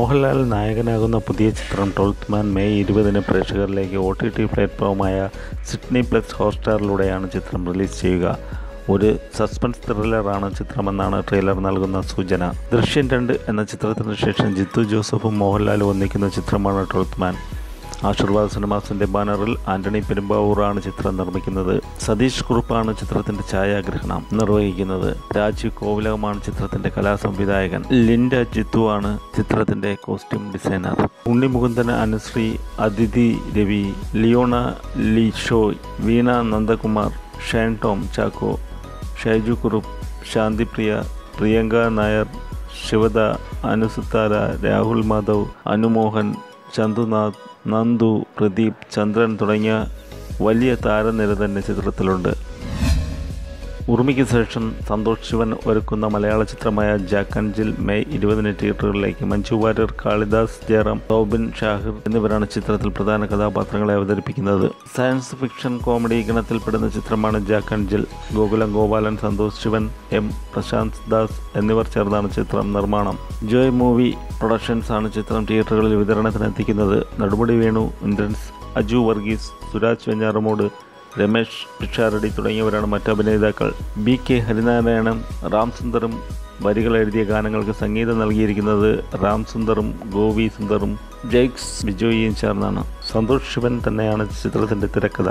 മോഹൻലാൽ നായകനാകുന്ന പുതിയ ചിത്രം ട്വൽത്ത് മാൻ മെയ് ഇരുപതിന് പ്രേക്ഷകരിലേക്ക് ഒ ടി ടി പ്ലാറ്റ്ഫോമായ സിഡ്നി പ്ലസ് ഹോട്ട്സ്റ്റാറിലൂടെയാണ് ചിത്രം റിലീസ് ചെയ്യുക ഒരു സസ്പെൻസ് ത്രില്ലറാണ് ചിത്രമെന്നാണ് ട്രെയിലർ നൽകുന്ന സൂചന ദൃശ്യം രണ്ട് എന്ന ചിത്രത്തിന് ശേഷം ജിത്തു ജോസഫും മോഹൻലാലും ഒന്നിക്കുന്ന ചിത്രമാണ് ട്വൽത്ത് മാൻ ആശീർവാദ് സിനിമാസിന്റെ ബാനറിൽ ആന്റണി പെരുമ്പാവൂറാണ് ചിത്രം നിർമ്മിക്കുന്നത് സതീഷ് കുറുപ്പാണ് ചിത്രത്തിന്റെ ഛായാഗ്രഹണം നിർവഹിക്കുന്നത് രാജീവ് കോവിലകമാണ് ചിത്രത്തിന്റെ കലാസംവിധായകൻ ലിൻഡ ജിത്തു ആണ് ചിത്രത്തിന്റെ കോസ്റ്റ്യൂം ഡിസൈനർ ഉണ്ണിമുകുന്ദൻ അനുശ്രീ അതിഥി രവി ലിയോണ ലിഷോയ് വീണ നന്ദകുമാർ ഷൈൻ ടോം ചാക്കോ ഷൈജു കുറുപ്പ് ശാന്തിപ്രിയ പ്രിയങ്ക നായർ ശിവദ അനുസുത്താര രാഹുൽ മാധവ് അനുമോഹൻ ചന്തുനാഥ് നന്ദു പ്രദീപ് ചന്ദ്രൻ തുടങ്ങിയ വലിയ താരനിര തന്നെ ചിത്രത്തിലുണ്ട് ഉറുമിക്ക് ശേഷം സന്തോഷ് ശിവൻ ഒരുക്കുന്ന മലയാള ചിത്രമായ ജാക്കൻജിൽ മെയ് ഇരുപതിന് തിയേറ്ററുകളിലേക്ക് മഞ്ജു വാര്യർ കാളിദാസ് ജയറാം റോബിൻ ഷാഹിർ എന്നിവരാണ് ചിത്രത്തിൽ പ്രധാന കഥാപാത്രങ്ങളെ അവതരിപ്പിക്കുന്നത് സയൻസ് ഫിക്ഷൻ കോമഡി ഗണത്തിൽപ്പെടുന്ന ചിത്രമാണ് ജാക്കൻജിൽ ഗോകുലം ഗോപാലൻ സന്തോഷ് ശിവൻ എം പ്രശാന്ത് ദാസ് എന്നിവർ ചേർന്നാണ് ചിത്രം നിർമ്മാണം ജോയ് മൂവി പ്രൊഡക്ഷൻസ് ആണ് ചിത്രം തിയേറ്ററുകളിൽ വിതരണത്തിനെത്തിക്കുന്നത് നെടുമുടി വേണു ഇന്ദ്രൻസ് അജു വർഗീസ് സുരാജ് വെഞ്ഞാറമൂട് രമേശ് പിഷാരടി തുടങ്ങിയവരാണ് മറ്റ് അഭിനേതാക്കൾ ബി കെ ഹരിനാരായണൻ റാം സുന്ദറും വരികൾ എഴുതിയ ഗാനങ്ങൾക്ക് സംഗീതം നൽകിയിരിക്കുന്നത് റാം സുന്ദറും ഗോവി സുന്ദറും ജെയ്ക്സ് ബിജോയിയും ചേർന്നാണ് സന്തോഷ് ശിവൻ തന്നെയാണ് ചിത്രത്തിൻ്റെ തിരക്കഥ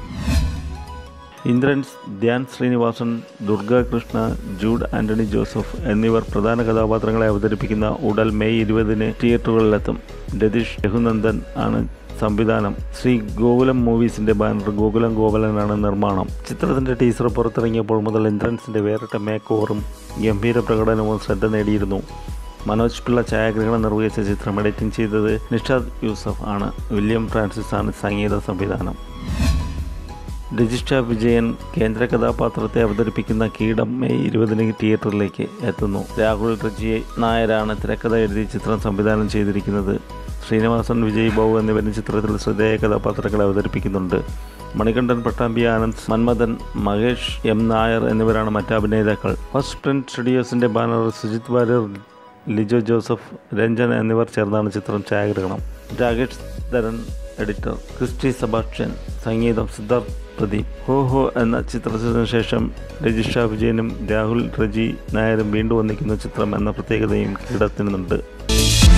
ഇന്ദ്രൻസ് ധ്യാൻ ശ്രീനിവാസൻ ദുർഗ കൃഷ്ണ ജൂഡ് ആന്റണി ജോസഫ് എന്നിവർ പ്രധാന കഥാപാത്രങ്ങളെ അവതരിപ്പിക്കുന്ന ഉടൽ മെയ് ഇരുപതിന് തിയേറ്ററുകളിലെത്തും രതീഷ് രഘുനന്ദൻ ആണ് സംവിധാനം ശ്രീ ഗോകുലം മൂവീസിന്റെ ബാനർ ഗോകുലം ഗോപാലനാണ് നിർമ്മാണം ചിത്രത്തിന്റെ ടീസർ പുറത്തിറങ്ങിയപ്പോൾ മുതൽ ഇന്ദ്രൻസിന്റെ വേറിട്ട മേക്ക് ഓവറും ഗംഭീര പ്രകടനവും ശ്രദ്ധ നേടിയിരുന്നു മനോജ് പിള്ള ഛായാഗ്രഹണം നിർവഹിച്ച ചിത്രം എഡിറ്റിംഗ് ചെയ്തത് നിഷാദ് യൂസഫ് ആണ് വില്യം ഫ്രാൻസിസ് ആണ് സംഗീത സംവിധാനം രജിസ്റ്റ വിജയൻ കേന്ദ്ര കഥാപാത്രത്തെ അവതരിപ്പിക്കുന്ന കീടം മെയ് ഇരുപതിന് തിയേറ്ററിലേക്ക് എത്തുന്നു രാഹുൽ റജി നായരാണ് തിരക്കഥ എഴുതി ചിത്രം സംവിധാനം ചെയ്തിരിക്കുന്നത് ശ്രീനിവാസൻ വിജയ് ബാബു എന്നിവരും ചിത്രത്തിൽ ശ്രദ്ധേയ കഥാപാത്രങ്ങളെ അവതരിപ്പിക്കുന്നുണ്ട് മണികണ്ഠൻ പട്ടാമ്പി ആനന്ദ് മന്മഥൻ മഹേഷ് എം നായർ എന്നിവരാണ് മറ്റ് അഭിനേതാക്കൾ ഫസ്റ്റ് പ്രിന്റ് സ്റ്റുഡിയോസിന്റെ ബാനർ സുജിത് വാര്യർ ലിജോ ജോസഫ് രഞ്ജൻ എന്നിവർ ചേർന്നാണ് ചിത്രം ഛായാഗ്രഹണം രാകേഷ് ധരൻ എഡിറ്റർ ക്രിസ്റ്റി സബാസ്റ്റ്യൻ സംഗീതം സിദ്ധാർത്ഥ് പ്രദീപ് ഹോ ഹോ എന്ന ചിത്രത്തിന് ശേഷം രജിഷ വിജയനും രാഹുൽ റജി നായരും വീണ്ടും ഒന്നിക്കുന്ന ചിത്രം എന്ന പ്രത്യേകതയും കീടത്തിനുണ്ട്